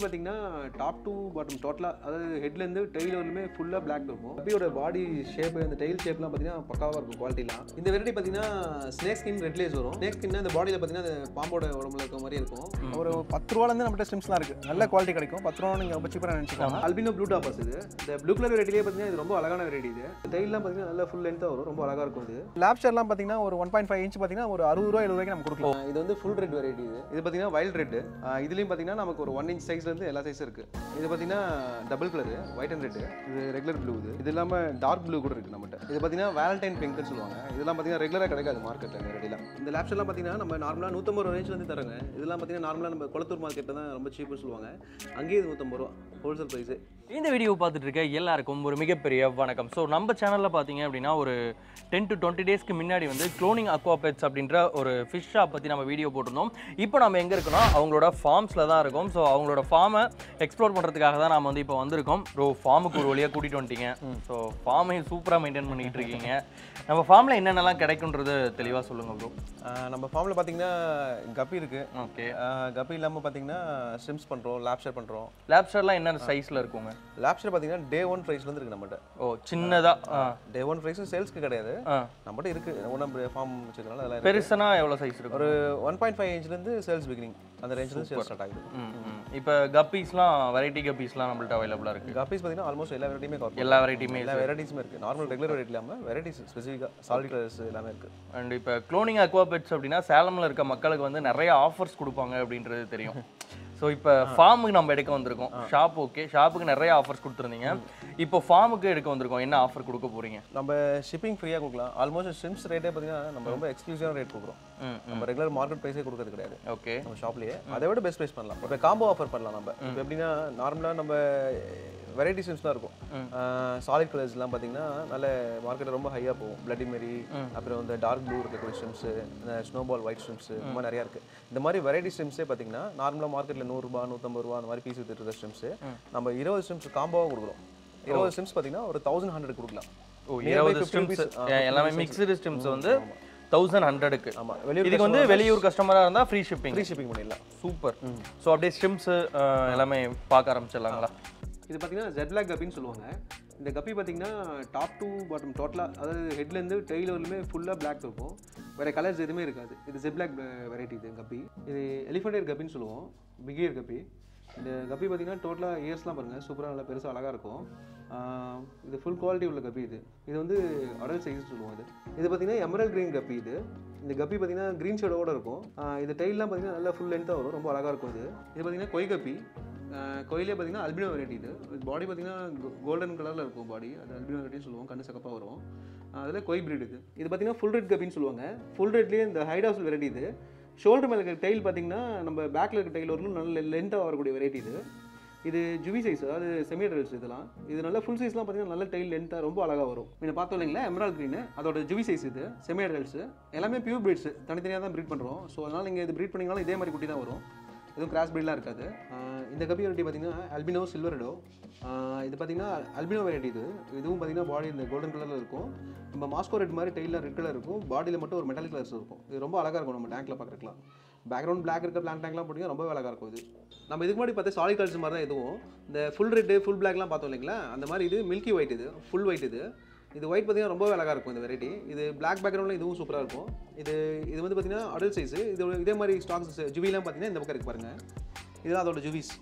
பார்த்தீங்கன்னா top to bottom டோட்டலாக அதாவது ஹெட்லேருந்து டெய்ல் வரலுமே ஃபுல்லாக பிளாக் இருக்கும் கப்பியோட பாடி ஷேப் அந்த டெய்ல் ஷேப்லாம் பார்த்தீங்கன்னா பக்காவாக இருக்கும் குவாலிட்டிலாம் இந்த வெரைட்டி பார்த்தீங்கன்னா ஸ்னேக் ஸ்கின் ரெட்லேஸ் வரும் ஸ்னேக் ஸ்கின் அந்த பாடியில் பார்த்தீங்கன்னா அந்த பாம்போட உடம்புல இருக்க மாதிரி இருக்கும் ஒரு பத்து ரூபாலேருந்து நம்மகிட்ட ஸ்ட்ரிம்ஸ்லாம் இருக்குது நல்ல குவாலிட்டி கிடைக்கும் பத்து ரூபா நீங்கள் ரொம்ப சீப்பாக நினச்சிக்கலாம் அல்பினோ ப்ளூ டாப்பர்ஸ் இது இந்த ப்ளூ கலர் வெரைட்டிலே பார்த்தீங்கன்னா இது ரொம்ப அழகான வெரைட்டி இது டெய்லாம் பார்த்தீங்கன்னா நல்லா ஃபுல் லென்த்தாக வரும் ரொம்ப அழகாக இருக்கும் இது லேப்ஸ்டர்லாம் பார்த்தீங்கன்னா ஒரு ஒன் பாயிண்ட் ஃபைவ் இன்ச் பார்த்தீங்கன்னா ஒரு அறுபது ரூபா எழுபது ரூபாய்க்கு நம்ம கொடுக்கலாம் இது வந்து ஃபுல் ரெட் வெரைட்டி இது இது பார்த்தீங்கன்னா வைல்ட் ரெட் இதுலேயும் பார்த்தீங்கன்னா நமக்கு ஒரு ஒன் இன்ச் சைஸ்லேருந்து எல்லா சைஸும் இருக்குது இது பார்த்தீங்கன்னா double colour white and red இது ரெகுலர் ப்ளூ இது இது இல்லாமல் டார்க் ப்ளூ கூட இருக்குது நம்மகிட்ட இது பார்த்தீங்கன்னா வேலண்டைன் பிங்க்னு சொல்லுவாங்க இதெல்லாம் பார்த்தீங்கன்னா ரெகுலராக கிடைக்காது மார்க்கெட்டில் இந்த வெரைட்டிலாம் இந்த லேப்ஸ்லாம் பார்த்தீங்கன்னா நம்ம நார்மலாக நூற்றம்பது ரூபா ரேஞ்சிலேருந்து தராங்க இதெல்லாம் பார்த்தீங்கன்னா நார்மலாக நம்ம குளத்தூர் மார்க்கெட்டில் தான் ரொம்ப சீப்புன்னு சொல்லுவாங்க அங்கேயே இது நூற்றம்பது ரூபா ஹோல்சேல் ப்ரைஸு இந்த வீடியோ பார்த்துட்டு இருக்க எல்லாருக்கும் ஒரு மிகப்பெரிய வணக்கம் ஸோ நம்ம சேனலில் பார்த்தீங்க அப்படின்னா ஒரு டென் டு டுவெண்ட்டி டேஸ்க்கு முன்னாடி வந்து க்ளோனிங் அக்வாபெட்ஸ் அப்படின்ற ஒரு ஃபிஷ் ஷாப் பற்றி நம்ம வீடியோ போட்டிருந்தோம் இப்போ நம்ம எங்கே இருக்கோம்னா அவங்களோட ஃபார்ம்ஸில் தான் இருக்கோம் ஸோ அவங்களோட ஃபார்மை எக்ஸ்ப்ளோர் பண்ணுறதுக்காக தான் நம்ம வந்து இப்போ வந்திருக்கோம் ப்ரோ ஃபார்முக்கு ஒரு வழியாக கூட்டிகிட்டு வந்துட்டீங்க ஸோ ஃபார்மையும் சூப்பராக மெயின்டைன் பண்ணிகிட்டு இருக்கீங்க நம்ம ஃபார்மில் என்னென்னலாம் கிடைக்குன்றது தெளிவாக சொல்லுங்கள் ப்ரோ நம்ம ஃபார்மில் பார்த்தீங்கன்னா கப்பி இருக்குது ஓகே கப்பி இல்லாமல் பார்த்தீங்கன்னா ஸ்ட்ரிம்ஸ் பண்ணுறோம் லேப்ஷர் பண்ணுறோம் லேப்ஸ்டர்லாம் என்ன சைஸில் இருக்குங்க லேப்ஷர் பார்த்தீங்கன்னா டே ஒன் ப்ரைஸ்லேருந்து இருக்குது நம்மகிட்ட ஓ சின்னதாக டே ஒன் ப்ரைஸும் சேல்ஸ்க்கு கிடையாது ஆ நம்மகிட்ட இருக்குது ஒன்றும் ஃபார்ம் வச்சுக்கிறனால அதெல்லாம் இருக்கு. பெருசுனா எவ்வளோ சைஸ் இருக்கும் ஒரு ஒன் பாயிண்ட் ஃபைவ் இன்ச்லேருந்து சேல்ஸ் பிகினிங் அந்த ரேஞ்சில் சேல்ஸ் ஸ்டார்ட் ஆகுது இப்போ கப்பீஸ்லாம் வெரைட்டி கப்பீஸ்லாம் நம்மள்ட்ட அவைலபிளாக இருக்குது கப்பீஸ் பார்த்தீங்கன்னா ஆல்மோஸ்ட் எல்லா வெரைட்டியுமே கவர் எல்லா வெரைட்டியுமே எல்லா வெரைட்டிஸுமே இருக்குது நார்மல் ரெகுலர் வெரைட்டி இல்லாமல் வெரைட்டிஸ் ஸ்பெசிஃபிக்காக சாலிட் கலர்ஸ் எல்லாமே இருக்குது அண்ட் இப்போ க்ளோனிங் அக்வாபெட்ஸ் அப்படின்னா சேலமில் இருக்க மக்களுக்கு வந்து நிறைய ஆஃபர்ஸ் கொடுப்பாங்க அப்படின்றது தெரியும் ஸோ இப்போ ஃபார்முக்கு நம்ம எடுக்க வந்திருக்கோம் ஷாப் ஓகே ஷாப்புக்கு நிறைய ஆஃபர்ஸ் கொடுத்துருந்தீங்க இப்போ ஃபார்முக்கு எடுக்க வந்திருக்கோம் என்ன ஆஃபர் கொடுக்க போறீங்க நம்ம ஷிப்பிங் ஃப்ரீயாக கொடுக்கலாம் ஆல்மோஸ்ட் ஸ்ட்ரிம்ஸ் ரேட்டே பார்த்தீங்கன்னா நம்ம ரொம்ப எக்ஸ்க்ளூசிவான ரேட் கொடுக்குறோம் ம் நம்ம ரெகுலர் மார்க்கெட் ப்ரைஸே கொடுக்கறது கிடையாது ஓகே நம்ம ஷாப்லேயே அதை விட பெஸ்ட் ப்ரைஸ் பண்ணலாம் இப்போ காம்போ ஆஃபர் பண்ணலாம் நம்ம இப்போ எப்படின்னா நார்மலாக நம்ம வெரைட்டி ஸ்ட்ரிம்ஸ்லாம் இருக்கும் சாலிட் கலர்ஸ்லாம் பார்த்தீங்கன்னா நல்ல மார்க்கெட்டில் ரொம்ப ஹையாக போகும் பிளட்டி மெரி அப்புறம் இந்த டார்க் ப்ளூ இருக்கக்கூடிய ஸ்ட்ரிம்ஸு இந்த ஸ்னோபால் ஒயிட் ஸ்ட்ரிம்ஸ் இந்த மாதிரி நிறையா இருக்குது இந்த மாதிரி வெரைட்டி ஸ்ட்ரிம்ஸே பார்த்தீங்கன்னா நார்மலாக மார்க்கெட்டில் நூறுரூபா நூற்றம்பது ரூபா அந்த மாதிரி பீஸ் வித்துட்டு இருக்க ஸ்ட்ரிம்ஸு நம்ம இருபது ஸ்ட்ரிம்ஸ் காம்போவாக கொடுக்குறோம் இருபது ஸ்ட்ரிம்ஸ் பார்த்தீங்கன்னா ஒரு தௌசண்ட் ஹண்ட்ரட் கொடுக்கலாம் ஓ Nearby இருபது 50 ஸ்ட்ரிம்ஸ் rupees, ஆ, எல்லாமே மிக்சடு ஸ்ட்ரிம்ஸ் வந்து தௌசண்ட் ஹண்ட்ரடுக்கு ஆமாம் வெளியூர் இதுக்கு வந்து வெளியூர் கஸ்டமராக இருந்தால் ஃப்ரீ ஷிப்பிங் ஃப்ரீ ஷிப்பிங் பண்ணிடலாம் சூப்பர் ஸோ அப்படியே ஸ்ட்ரிம்ஸு எல்லாமே பார்க்க ஆரம்பிச்சிடலாங்களா இது பார்த்தீங்கன்னா ஜெட் பிளாக் கப்பின்னு சொல்லுவாங்க இந்த கப்பி பார்த்தீங்கன்னா டாப் டு பாட்டம் டோட்டலாக அதாவது ஹெட்லேருந்து டெய்ல் வரலுமே ஃபுல்லாக பிளாக் இருக்கும் வேறு கலர்ஸ் எதுவுமே இருக்காது இது ஜெட் பிளாக் வெரைட்டி இது கப்பி இது எலிஃபண்ட் இயர் கப்பின்னு சொல்லுவோம் பிக் இயர் கப்பி இந்த கப்பி பார்த்தீங்கன்னா டோட்டலாக இயர்ஸ்லாம் பாருங்கள் சூப்பராக நல்லா பெருசாக அழகாக இருக்கும் ஆஹ் இது ஃபுல் குவாலிட்டி உள்ள கப்பி இது இது வந்து அடல் சைஸ் சொல்லுவோம் இது இது பார்த்தீங்கன்னா எமரல் கிரீன் கப்பி இது இந்த கப்பி பார்த்தீங்கன்னா க்ரீன் ஷேடோட இருக்கும் ஆஹ் இது டெய்லாம் பார்த்தீங்கன்னா நல்லா ஃபுல் லென்த்தாக வரும் ரொம்ப அழகாக இருக்கும் இது இது பார்த்தீங்கன்னா கொய் கப்பி கோயிலே பார்த்தீங்கன்னா அல்பினோ வெரைட்டி இது பாடி பார்த்தீங்கன்னா கோல்டன் கலரில் இருக்கும் பாடி அது அல்பினோ வெரைட்டின்னு சொல்லுவோம் கண்ணு சக்கப்பாக வரும் அதில் கொய் பிரீட் இது இது பார்த்தீங்கன்னா ஃபுல் ரெட் கப்பின்னு சொல்லுவாங்க ஃபுல் ரெட்லேயே இந்த ஹைடாஸ் வெரைட்டி இது ஷோல்டர் மேலே இருக்க டைல் பார்த்தீங்கன்னா நம்ம பேக்கில் இருக்க டைல் வரணும் நல்ல லென்த்தாக வரக்கூடிய வெரைட்டி இது இது ஜுவி சைஸ் அதாவது செமி அடல்ட்ஸ் இதெல்லாம் இது நல்ல ஃபுல் சைஸ்லாம் பார்த்தீங்கன்னா நல்ல டைல் லென்த்தாக ரொம்ப அழகாக வரும் நீங்கள் பார்த்தோம் இல்லைங்களா எமரால் க்ரீனு அதோட ஜுவி சைஸ் இது செமி அடல்ட்ஸ் எல்லாமே பியூர் பிரீட்ஸ் தனித்தனியாக தான் ப்ரீட் பண்ணுறோம் ஸோ அதனால் நீங்கள் இது ப்ரீட் பண்ணிங்கனாலும் இதே மாதிரி குட்டி தான் வரும் எதுவும் கிராஸ் ப்ரீட்லாம் இருக்காது ஆஹ் இந்த கப்பி வெரைட்டி பார்த்தீங்கன்னா அல்பினோ சில்வரடோ இது பார்த்தீங்கன்னா அல்பினோ வெரைட்டி இது இதுவும் பார்த்தீங்கன்னா பாடி இந்த கோல்டன் கலரில் இருக்கும் நம்ம மாஸ்கோ ரெட் மாதிரி டெய்லில் ரெட் கலர் இருக்கும் பாடியில் மட்டும் ஒரு மெட்டாலிக் கலர்ஸ் இருக்கும் இது ரொம்ப அழகாக இருக்கும் நம்ம டேங்க்கில் பார்க்குறக்கலாம் பேக்ரவுண்ட் பிளாக் இருக்க பிளான் டேங்க்லாம் போட்டிங்கன்னா ரொம்ப அழகாக இருக்கும் இது நம்ம இதுக்கு முன்னாடி பார்த்தா சாலிட் கலர்ஸ் மாதிரி தான் இதுவும் இந்த ஃபுல் ரெட்டு ஃபுல் பிளாக்லாம் பார்த்தோம் இல்லைங்களா அந்த மாதிரி இது மில்கி ஒயிட் இது ஃபுல் ஒயிட் இது இது ஒயிட் பார்த்தீங்கன்னா ரொம்பவே அழகாக இருக்கும் இந்த வெரைட்டி இது பிளாக் பேக்ரவுண்டில் இதுவும் சூப்பராக இருக்கும் இது இது வந்து பார்த்தீங்கன்னா அடல் சைஸ் இது இதே மாதிரி ஸ்டாக்ஸ் ஜுவிலாம் பார்த்தீங்கன்னா இந்த பக்கம் இருக்கு பாருங்க இதுதான் அதோட ஜுவிஸ்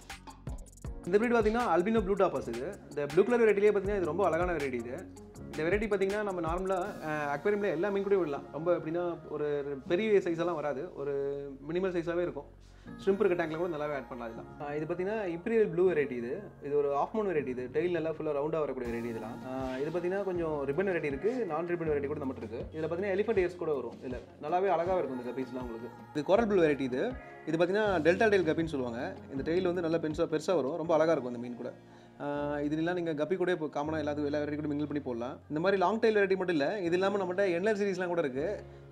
இந்த breed பார்த்தீங்கன்னா அல்பினோ ப்ளூ டாப்பர்ஸ் இது இந்த ப்ளூ கலர் வெரைட்டிலே பார்த்தீங்கன்னா இது ரொம்ப அழகான வெரைட்டி இது இந்த வெரைட்டி பார்த்தீங்கன்னா நம்ம நார்மலாக அக்வேரியமில் எல்லா மீன் கூட விடலாம் ரொம்ப எப்படின்னா ஒரு பெரிய சைஸ் எல்லாம் வராது ஒரு மினிமல் சைஸாகவே இருக்கும் ஷ்ரிம்ப் இருக்க டேங்க்ல கூட நல்லாவே ஆட் பண்ணலாம் இதெல்லாம் ஆஹ் இது பார்த்தீங்கன்னா இம்பீரியல் ப்ளூ வெரைட்டி இது இது ஒரு ஆஃப் மூன் வெரைட்டி இது டெய்ல் நல்லா ஃபுல்லாக ரவுண்டாக வரக்கூடிய வெரைட்டி இதெல்லாம் ஆஹ் இது பார்த்தீங்கன்னா கொஞ்சம் ரிப்பன் வெரைட்டி இருக்குது நான் ரிப்பன் வெரைட்டி கூட நம்மகிட்ட இருக்குது இதில் பார்த்தீங்கன்னா எலிஃபென்ட் இயர்ஸ் கூட வரும் இதில் நல்லாவே அழகாக இருக்கும் இந்த கப்பீஸ்லாம் உங்களுக்கு இது கோரல் ப்ளூ வெரைட்டி இது இது பார்த்தீங்கன்னா டெல்டா டெயில் கப்பின்னு சொல்லுவாங்க இந்த டெயில் வந்து நல்லா பெருசாக பெருசாக வரும் ரொம்ப அழகாக இருக்கும் இந்த மீன் கூட ஆஹ் இதுலாம் நீங்கள் கப்பி கூட இப்போ காமனாக எல்லாத்துக்கும் எல்லா வெரைட்டி கூட மிங்கிள் பண்ணி போடலாம் இந்த மாதிரி லாங் டெயில் வெரைட்டி மட்டும் இல்லை இது இல்லாமல் நம்மகிட்ட என்எல் சீரிஸ்லாம் கூட இருக்குது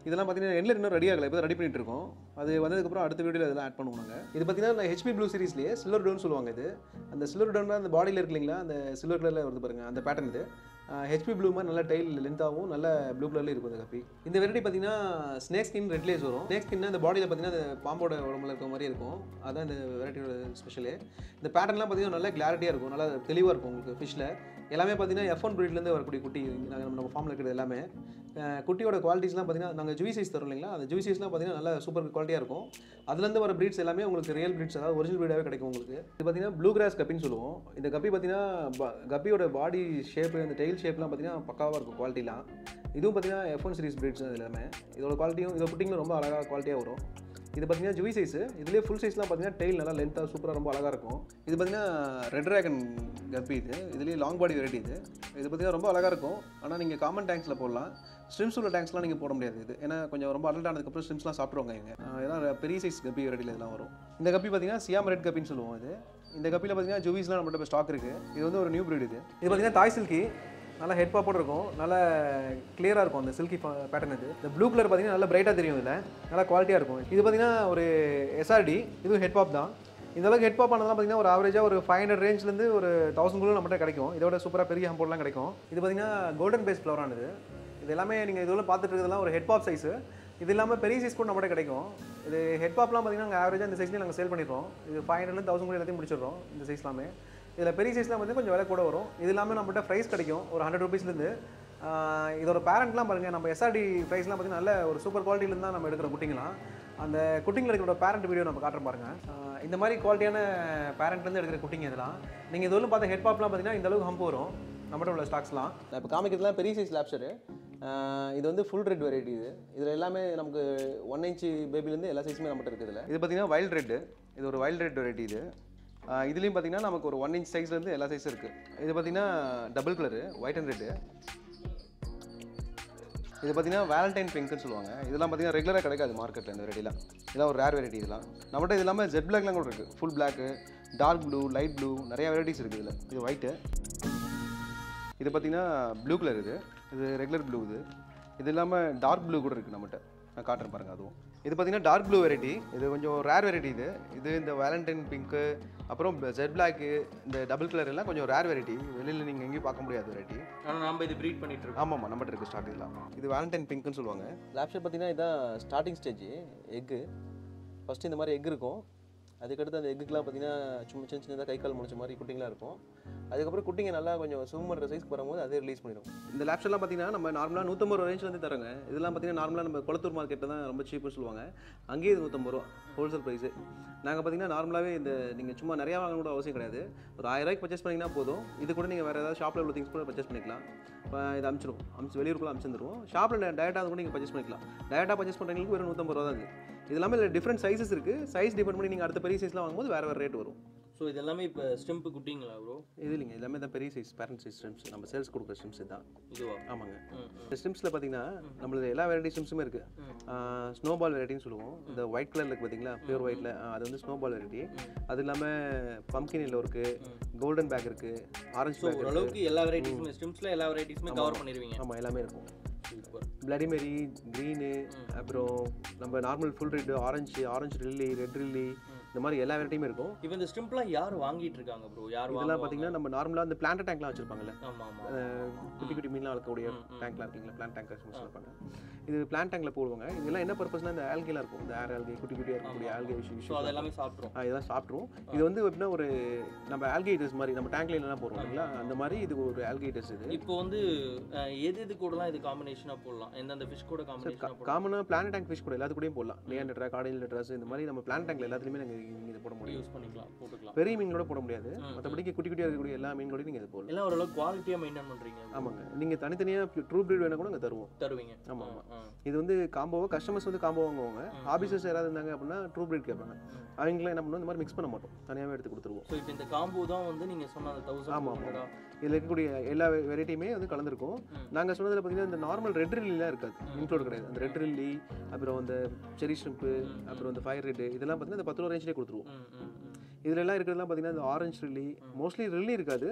இதெல்லாம் பார்த்தீங்கன்னா எண்ணில் இன்னும் ரெடி ஆகலை இப்போ ரெடி பண்ணிட்டு இருக்கோம் அது வந்ததுக்கப்புறம் அடுத்த வீடியோவில் இதெல்லாம் ஆட் பண்ணுவோம் நாங்கள் இது பார்த்தீங்கன்னா நான் ஹெச்பி ப்ளூ சீரிஸ்லேயே சில்வர் டோன் சொல்லுவாங்க இது அந்த சில்வர் டோன் அந்த பாடியில் இருக்கு இல்லைங்களா அந்த சில்வர் கலரில் வருது பாருங்க அந்த பேட்டர்ன் இது ஹெச்பி ப்ளூ மாதிரி நல்ல டைல் லென்த்தாகவும் நல்ல ப்ளூ கலரில் இருக்கும் இந்த கப்பி இந்த வெரைட்டி பார்த்தீங்கன்னா ஸ்னேக் ஸ்கின் ரெட் லேஸ் வரும் ஸ்னேக் ஸ்கின் இந்த பாடியில் பார்த்தீங்கன்னா அந்த பாம்போட உடம்புல இருக்க மாதிரி இருக்கும் அதான் இந்த வெரைட்டியோட ஸ்பெஷலு இந்த பேட்டர்ன்லாம் பார்த்தீங்கன்னா நல்ல கிளாரிட்டியாக இருக்கும் நல்லா தெளிவாக இருக்கும் உங்களுக்கு ஃபிஷ்ஷில் எல்லாமே பார்த்தீங்கன்னா எஃப் ஒன் ப்ரீட்லேருந்து வரக்கூடிய குட்டி நாங்கள் நம்ம ஃபார்மில் இருக்கிறது எல்லாமே அஹ் குட்டியோட குவாலிட்டிஸ்லாம் பார்த்தீங்கன்னா நாங்கள் ஜூவி சைஸ் தரோம் இல்லைங்களா அந்த ஜூவி சைஸ்லாம் பார்த்தீங்கன்னா நல்லா சூப்பர் குவாலிட்டியாக இருக்கும் அதுலேருந்து வர ப்ரீட்ஸ் எல்லாமே உங்களுக்கு ரியல் ப்ரீட்ஸ் அதாவது ஒரிஜினல் ப்ரீடாகவே கிடைக்கும் உங்களுக்கு இது பார்த்தீங்கன்னா ப்ளூ கிராஸ் கப்பின்னு சொல்லுவோம் இந்த கப்பி பார்த்தீங்கன்னா ப- கப்பியோட பாடி ஷேப்பு இந்த டெயில் ஷேப்லாம் பார்த்தீங்கன்னா பக்காவாக இருக்கும் குவாலிட்டிலாம் இதுவும் பார்த்தீங்கன்னா எஃப் ஒன் சீரிஸ் ப்ரீட்ஸ் இது எல்லாமே இதோட குவாலிட்டியும் இதோட குட்டிங்களும் ரொம்ப அழகாக குவாலிட்டியாக வரும் இது பார்த்தீங்கன்னா ஜூவி சைஸ் இதுலேயே ஃபுல் சைஸ்லாம் பார்த்தீங்கன்னா டெயில் நல்லா லென்த்தாக சூப்பராக ரொம்ப அழகாக இருக்கும் இது பார்த்தீங்கன்னா ரெட் ட்ராகன் கப்பி இது இதுலேயே லாங் பாடி வெரைட்டி இது இது பார்த்தீங்கன்னா ரொம்ப அழகாக இருக்கும் ஆனால் நீங்கள் காமன் டேங்க்ஸில் போடலாம் ஸ்ட்ரிம்ஸ் உள்ள டேங்க்ஸ்லாம் நீங்கள் போட முடியாது இது ஏன்னா கொஞ்சம் ரொம்ப அடல்ட் ஆனதுக்கப்புறம் ஸ்ட்ரிம்ஸ்லாம் சாப்பிட்ருவாங்க இங்கே இதெல்லாம் பெரிய சைஸ் கப்பி வெரைட்டியில் இதெல்லாம் வரும் இந்த கப்பி பார்த்தீங்கன்னா சியாம் ரெட் கப்பின்னு சொல்லுவோம் இது இந்த கப்பியில் பார்த்தீங்கன்னா ஜூவிஸ்லாம் நம்மகிட்ட ஸ்டாக் இருக்குது இது வந்து ஒரு நியூ breed இது இது பார்த்தீங்கன்னா தாய் சில்கி நல்லா ஹெட் பாப்போட இருக்கும் நல்லா கிளியராக இருக்கும் அந்த சில்கி பேட்டர்ன் இது இந்த ப்ளூ கலர் பார்த்தீங்கன்னா நல்லா பிரைட்டாக தெரியும் இதில் நல்லா குவாலிட்டியாக இருக்கும் இது பார்த்தீங்கன்னா ஒரு எஸ்ஆர்டி இதுவும் ஹெட் பாப் தான் இந்த அளவுக்கு ஹெட் பாப் ஆனதெல்லாம் பார்த்தீங்கன்னா ஒரு ஆவரேஜாக ஒரு ஃபைவ் ஹண்ட்ரட் ரேஞ்ச்லேருந்து ஒரு தௌசண்ட் குள்ள நம்மகிட்ட கிடைக்கும் இதோட சூப்பராக பெரிய ஹம்போர்ட்லாம் கிடைக்கும் இது பார்த்தீங்கன்னா கோல்டன் பேஸ் ஃப்ளவரானது இது எல்லாமே நீங்கள் இதுல பார்த்துட்டு இருக்கிறதெல்லாம் ஒரு ஹெட் பாப் சைஸு இது இல்லாமல் பெரிய சைஸ் கூட நம்மகிட்ட கிடைக்கும் இது ஹெட் பாப்லாம் பார்த்தீங்கன்னா நாங்கள் ஆவரேஜாக இந்த சைஸ்லேயே நாங்கள் சேல் பண்ணிடுறோம் இது ஃபைவ் ஹண்ட்ரட்லேருந்து தௌசண்ட் கூட எல்லாத்தையும் முடிச்சிடுறோம் இந்த சைஸ்லாமே இதில் பெரிய சைஸ்லாம் வந்து கொஞ்சம் விலை கூட வரும் இது இல்லாமல் நம்மகிட்ட ப்ரைஸ் கிடைக்கும் ஒரு ஹண்ட்ரட் ருபீஸ்லேருந்து இதோட பேரண்ட்லாம் பாருங்கள் நம்ம எஸ்ஆர்டி ப்ரைஸ்லாம் பார்த்தீங்கன்னா நல்ல ஒரு சூப்பர் குவாலிட்டிலேருந்து தான் நம்ம எடுக்கிற குட்டிங்களாம் அந்த குட்டிங்களை இருக்கிற பேரண்ட் வீடியோ நம்ம காட்டுறோம் பாருங்க ஆஹ் இந்த மாதிரி குவாலிட்டியான பேரண்ட்லேருந்து எடுக்கிற குட்டிங்க இதெல்லாம் நீங்கள் இதுவரை பார்த்த ஹெட் பாப்லாம் பார்த்தீங்கன்னா இந்த அளவுக்கு ஹம்ப் வரும் நம்மகிட்ட உள்ள ஸ்டாக்ஸ்லாம் இப்போ காமிக்கிறதுலாம் பெரிய சைஸ் லேப்சரு இது வந்து ஃபுல் ரெட் வெரைட்டி இது இதில் எல்லாமே நமக்கு ஒன் இன்ச்சு பேபிலேருந்து எல்லா சைஸுமே நம்மகிட்ட இருக்குது இதில் இது பார்த்தீங்கன்னா வைல்ட் ரெட்டு இது ஒரு வைல்ட் ரெட் வெரைட்டி இது ஆஹ் இதுலேயும் பார்த்தீங்கன்னா நமக்கு ஒரு ஒன் இன்ச் சைஸ்லேருந்து எல்லா சைஸும் இருக்குது இது பார்த்தீங்கன்னா double colour white and red இது பார்த்தீங்கன்னா வேலண்டைன் பிங்க்னு சொல்லுவாங்க இதெல்லாம் பார்த்தீங்கன்னா ரெகுலராக கிடைக்காது மார்க்கெட்டில் இந்த வெரைட்டிலாம் இதெல்லாம் ஒரு ரேர் வெரைட்டி இதெல்லாம் நம்மகிட்ட இது இல்லாமல் ஜெட் பிளாக்லாம் கூட இருக்குது full black dark blue light blue நிறைய வெரைட்டிஸ் இருக்குது இதில் இது ஒயிட்டு இது பார்த்தீங்கன்னா ப்ளூ கலர் இது இது ரெகுலர் ப்ளூ இது இது இல்லாமல் டார்க் ப்ளூ கூட இருக்குது நம்மகிட்ட நான் காட்டுறேன் பாருங்கள் அதுவும் இது பார்த்தீங்கன்னா டார்க் ப்ளூ வெரைட்டி இது கொஞ்சம் ரேர் வெரைட்டி இது இது இந்த வேலண்டைன் பிங்க்கு அப்புறம் ஜெட் பிளாக்கு இந்த டபுள் கலர் எல்லாம் கொஞ்சம் ரேர் வெரைட்டி வெளியில் நீங்கள் எங்கேயும் பார்க்க முடியாது வெரைட்டி ஆனால் நம்ம இது ப்ரீட் பண்ணிட்டு இருக்கோம் ஆமாம்மா நம்மகிட்ட இருக்குது ஸ்டாக் இதெல்லாம் இது வேலண்டைன் பிங்க்னு சொல்லுவாங்க லேப்ஷர் பார்த்தீங்கன்னா இதான் ஸ்டார்டிங் ஸ்டேஜ் எக்கு ஃபஸ்ட்டு இந்த மாதிரி எக் இருக்கும் அதுக்கடுத்து அந்த எக்குக்கெலாம் பார்த்தீங்கன்னா சும்மா சின்ன சின்னதாக கை கால் முடிச்ச மாதிரி குட்டிங்களாம் இருக்கும் அதுக்கப்புறம் குட்டிங்க நல்லா கொஞ்சம் ஸ்விம் பண்ணுற சைஸ்க்கு வரும்போது அதே ரிலீஸ் பண்ணிடும் இந்த லேப்ஷர்லாம் பார்த்தீங்கன்னா நம்ம நார்மலாக நூற்றம்பது ரூபா ரேஞ்சிலேருந்து தராங்க இதெல்லாம் பார்த்தீங்கன்னா நார்மலாக நம்ம குளத்தூர் மார்க்கெட்டில் தான் ரொம்ப சீப்புன்னு சொல்லுவாங்க அங்கேயே இது நூற்றம்பது ரூபா ஹோல்சேல் ப்ரைஸு நாங்கள் பார்த்தீங்கன்னா நார்மலாகவே இந்த நீங்கள் சும்மா நிறையா வாங்க கூட அவசியம் கிடையாது ஒரு ஆயிரம் ரூபாய்க்கு பர்ச்சேஸ் பண்ணிங்கன்னா போதும் இது கூட நீங்கள் வேறு ஏதாவது ஷாப்பில் உள்ள திங்ஸ் கூட பர்ச்சேஸ் பண்ணிக்கலாம் இப்போ இது அமிச்சிடும் அமிச்சு வெளியூருக்குள்ள அமிச்சிருந்துருவோம் ஷாப்பில் டேரெக்டாக கூட நீங்கள் பர்ச்சேஸ் பண்ணிக்கலாம் டேரெக்டாக பர்ச்சேஸ் பண்ணுறவங்களுக்கு வெறும் நூற்றம்பது ரூபா தான் இது இது இல்லாமல் இதில் டிஃப்ரெண்ட் சைஸஸ் இருக்குது சைஸ் டிபெண்ட் பண்ணி நீங்கள் அடுத்த பெரிய சைஸ்லாம் வாங்கும்போது வேறு வேறு ரேட் வரும் ஸோ இது எல்லாமே இப்போ ஸ்டெம்பு குட்டிங்களா ப்ரோ இது இல்லைங்க எல்லாமே தான் பெரிய சைஸ் பேரண்ட் சைஸ் ஸ்ட்ரிம்ஸ் நம்ம சேல்ஸ் கொடுக்குற ஸ்ட்ரிம்ஸ் தான் இதுவா ஆமாங்க ம் இந்த ஸ்ட்ரிம்ஸில் பார்த்தீங்கன்னா நம்மளது எல்லா வெரைட்டி ஸ்ட்ரிம்ஸுமே இருக்குது ஸ்னோபால் வெரைட்டின்னு சொல்லுவோம் இந்த ஒயிட் கலரில் இருக்குது பார்த்தீங்களா பியூர் ஒயிட்டில் அது வந்து ஸ்னோபால் வெரைட்டி அது இல்லாமல் பம்கின் எல்லோ இருக்குது கோல்டன் பேக் இருக்குது ஆரஞ்சு ஸோ பேக் ஓரளவுக்கு எல்லா வெரைட்டிஸுமே ஸ்டெம்ஸில் எல்லா வெரைட்டிஸுமே கவர் பண்ணிடுவீங்க ஆமாம் எல்லாமே இருக்கும் சூப்பர் பிளடி மேரி க்ரீனு அப்புறம் நம்ம normal full red orange orange really red really இந்த மாதிரி எல்லா வெரைட்டியுமே இருக்கும் இப்போ இந்த ஸ்டெம்ப்லாம் யார் வாங்கிட்டு இருக்காங்க ப்ரோ யார் இதெல்லாம் வாங்குவாங்க பார்த்தீங்கன்னா நம்ம நார்மலாக இந்த பிளான்ட் டேங்க்லாம் வச்சிருப்பாங்கல்ல ஆமா ஆமா அஹ் குட்டி குட்டி மீன்லாம் வளர்க்கக்கூடிய டேங்க்லாம் இருக்குங்களா பிளான்ட் டேங்க் வச்சிருப்பாங்க இது பிளான்ட் டேங்க்ல போடுவாங்க இதெல்லாம் என்ன பர்பஸ்னா இந்த ஆல்கேலாம் இருக்கும் இந்த ஏர் ஆல்கே குட்டி குட்டியாக இருக்கக்கூடிய ஆல்கே ஸோ விஷயம் அது எல்லாமே சாப்பிட்ரும் இதெல்லாம் சாப்பிட்ரும் இது வந்து எப்படின்னா ஒரு நம்ம ஆல்கேட்டர்ஸ் மாதிரி நம்ம டேங்க்ல எல்லாம் போடுறோம் இல்லைங்களா அந்த மாதிரி இது ஒரு ஆல்கேட்டர்ஸ் இது இப்போ வந்து அஹ், எது எது கூடலாம் இது காம்பினேஷனாக போடலாம் எந்தெந்த ஃபிஷ் கூட காம்பினேஷனாக போடலாம் காமனாக பிளான் டேங்க் ஃபிஷ் கூட எல்லாத்து கூடயும் போடலாம் லியான் ட்ரா காடையில் ட்ரஸ் இந்த மாதிரி நம்ம பிளான் டேங்க்ல எல்லாத்துலையுமே நீங்கள் இதை போட முடியும் யூஸ் பண்ணிக்கலாம் போட்டுக்கலாம் பெரிய மீன்களோட போட முடியாது மற்றபடிக்கு குட்டி குட்டியாக இருக்கக்கூடிய எல்லா மீன்களோடையும் நீங்கள் இது போடலாம் எல்லாம் ஓரளவுக்கு குவாலிட்டியாக மெயின்டைன் பண்ணுறீங்க ஆமாங்க நீங்கள் தனித்தனியாக ட்ரூ ப்ரீட் வேணா கூட இங்கே தருவோம் தருவீங்க ஆமா, ஆமா. ஆ, இது வந்து காம்போவை கஸ்டமர்ஸ் வந்து காம்போ வாங்குவாங்க ஆஃபீஸர்ஸ் யாராவது இருந்தாங்க அப்படின்னா ட்ரூ ப்ரீட் கேட்பாங்க அவங்களாம் என்ன பண்ணுவோம் இந்த மாதிரி மிக்ஸ் பண்ண மாட்டோம் தனியாகவே எடுத்து கொடுத்துருவோம் ஸோ இப்போ இந்த காம்போ தான் வந்து நீங்கள் சொன்ன அந்த தௌசண்ட் ஆமா, ஆமா. இதில் இருக்கக்கூடிய எல்லா வெரைட்டியுமே வந்து கலந்துருக்கும் நாங்கள் சொன்னதில் பார்த்தீங்கன்னா இந்த நார்மல் ரெட் ரில்லிலாம் இருக்காது இன்க்ளூட் கிடையாது அந்த ரெட் ரில்லி அப்புறம் அந்த செரி ஷ்ரிம்ப்பு அப்புறம் இந்த ஃபயர் ரெட்டு இதெல்லாம் பார்த்தீங்கன்னா இந்த பத்து ரூபா ரேஞ்சிலே கொடுத்துருவோம் ம் ம் ம் இதுல எல்லாம் இருக்கிறதுலாம் பார்த்தீங்கன்னா இந்த ஆரஞ்சு ரில்லி மோஸ்ட்லி ரில்லி இருக்காது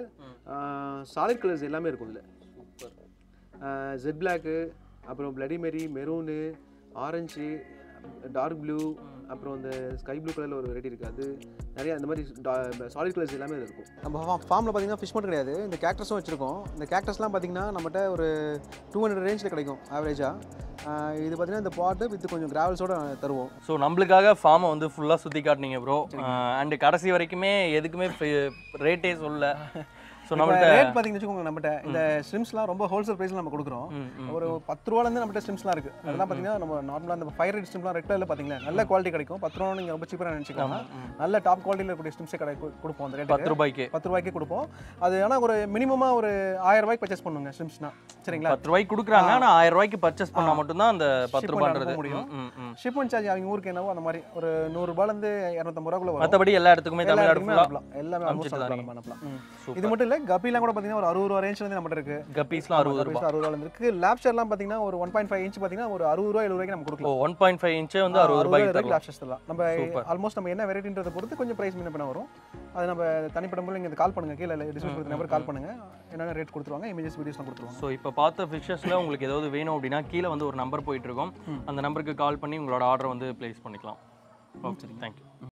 சாலிட் கலர்ஸ் எல்லாமே இருக்கும் இதில் சூப்பர் ஜெட் பிளாக்கு அப்புறம் பிளடி மெரி மெரூனு ஆரஞ்சு டார்க் ப்ளூ அப்புறம் இந்த ஸ்கை ப்ளூ கலரில் ஒரு வெரைட்டி இருக்குது அது நிறைய அந்த மாதிரி சாலிட் கலர்ஸ் எல்லாமே அதில் இருக்கும் நம்ம ஃபார்மில் பார்த்தீங்கன்னா ஃபிஷ் மட்டும் கிடையாது இந்த கேக்டஸும் வச்சிருக்கோம் இந்த கேக்டஸ்லாம் பார்த்தீங்கன்னா நம்மகிட்ட ஒரு டூ ஹண்ட்ரட் ரேஞ்சில் கிடைக்கும் ஆவரேஜாக இது பார்த்தீங்கன்னா இந்த பாட்டு வித் கொஞ்சம் கிராவல்ஸோட தருவோம் ஸோ நம்மளுக்காக ஃபார்மை வந்து ஃபுல்லாக சுற்றி காட்டினீங்க ப்ரோ அண்ட் கடைசி வரைக்குமே எதுக்குமே ரேட்டே சொல்ல ஸோ நம்மள்ட்ட ரேட் பார்த்தீங்கன்னு வச்சுக்கோங்க நம்மகிட்ட இந்த ஸ்ட்ரிம்ஸ்லாம் ரொம்ப ஹோல்சேல் ப்ரைஸில் நம்ம கொடுக்குறோம் ம், ம். ஒரு பத்து ரூபாலேருந்து நம்மகிட்ட ஸ்ட்ரிம்ஸ்லாம் இருக்குது அதெல்லாம் பார்த்தீங்கன்னா நம்ம நார்மலாக அந்த ஃபைவ் ரேட் ஸ்ட்ரிம்லாம் ரெட் கலரில் பார்த்தீங்களா நல்ல குவாலிட்டி கிடைக்கும் பத்து ரூபா நீங்கள் ரொம்ப சீப்பாக நினச்சிக்கோங்க நல்ல டாப் குவாலிட்டியில் இருக்கக்கூடிய ஸ்ட்ரிம்ஸே கடை கு- கொடுப்போம் அந்த ரேட்டுக்கு பத்து ரூபாய்க்கு பத்து ரூபாய்க்கு கொடுப்போம் அது ஆனால் ஒரு மினிமமாக ஒரு ஆயிரம் ரூபாய்க்கு பர்ச்சேஸ் பண்ணுங்க ஸ்ட்ரிம்ஸ்னா சரிங்களா பத்து ரூபாய்க்கு கொடுக்குறாங்க ஆனால் ஆயிரம் ரூபாய்க்கு பர்ச்சேஸ் பண்ணால் மட்டும்தான் அந்த பத்து Shipment ரூபான்றது அனுப்ப முடியும். ம், ம், ம். ஷிப்மெண்ட் சார்ஜ் அவங்க ஊருக்கு என்னவோ அந்த மாதிரி ஒரு நூறுரூபாலேருந்து இரநூத்தம்பது ரூபாக்குள்ள வரும் மற்றபடி எல்லா இடத்துக்குமே எல்லா தமிழ்நாடு இடத்துக்குமே ஃபுல்லாக அனுப்பலாம் எல்லாமே ஆல்மோஸ்ட் அனுப்பிச்சிட்டு அனுப்பலாம் அனுப்பலாம் ம். Super. இது மட்டும் இல்லை கபிலாம் கூட பார்த்தீங்கன்னா ஒரு அறுபது ரூபா ரேஞ்சில் இருந்து நம்மகிட்ட இருக்கு கப்பீஸ்லாம் அறுபது ரூபாய் அறுபது ரூபாய் இருக்கு லேப்ஸ்டர்லாம் பார்த்தீங்கன்னா ஒரு ஒன் பாயிண்ட் ஃபைவ் இன்ச் பார்த்தீங்கன்னா ஒரு அறுபது ரூபா எழுபது ரூபாய்க்கு நம்ம ஓ கொடுக்கலாம் ஒன் பாயிண்ட் ஃபைவ் இன்ச்சே வந்து அறுபது ரூபாய்க்கு தரலாம் லேப்ஸ்டர்ஸ் தரலாம் நம்ம Super. ஆல்மோஸ்ட் நம்ம என்ன வெரைட்டின்றதை பொறுத்து கொஞ்சம் பிரைஸ் முன்ன பின்ன வரும் அது நம்ம தனிப்பட்ட முறையில் நீங்கள் கால் பண்ணுங்க கீழே டிஸ்பிளே கொடுத்த நம்பர் கால் பண்ணுங்க என்னென்ன ரேட் கொடுத்துருவாங்க இமேஜஸ் வீடியோஸ்லாம் கொடுத்துருவாங்க ஸோ இப்போ பார்த்த ஃபிஷஸில் உங்களுக்கு ஏதாவது வேணும் அப்படின்னா கீழே வந்து ஒரு நம்பர் போயிட்டு இருக்கும் அந்த நம்பருக்கு கால் பண்ணி உங்களோட ஆர்டர் வந்து ப்ளேஸ் பண்ணிக்கலாம் ஓகே தேங்க்யூ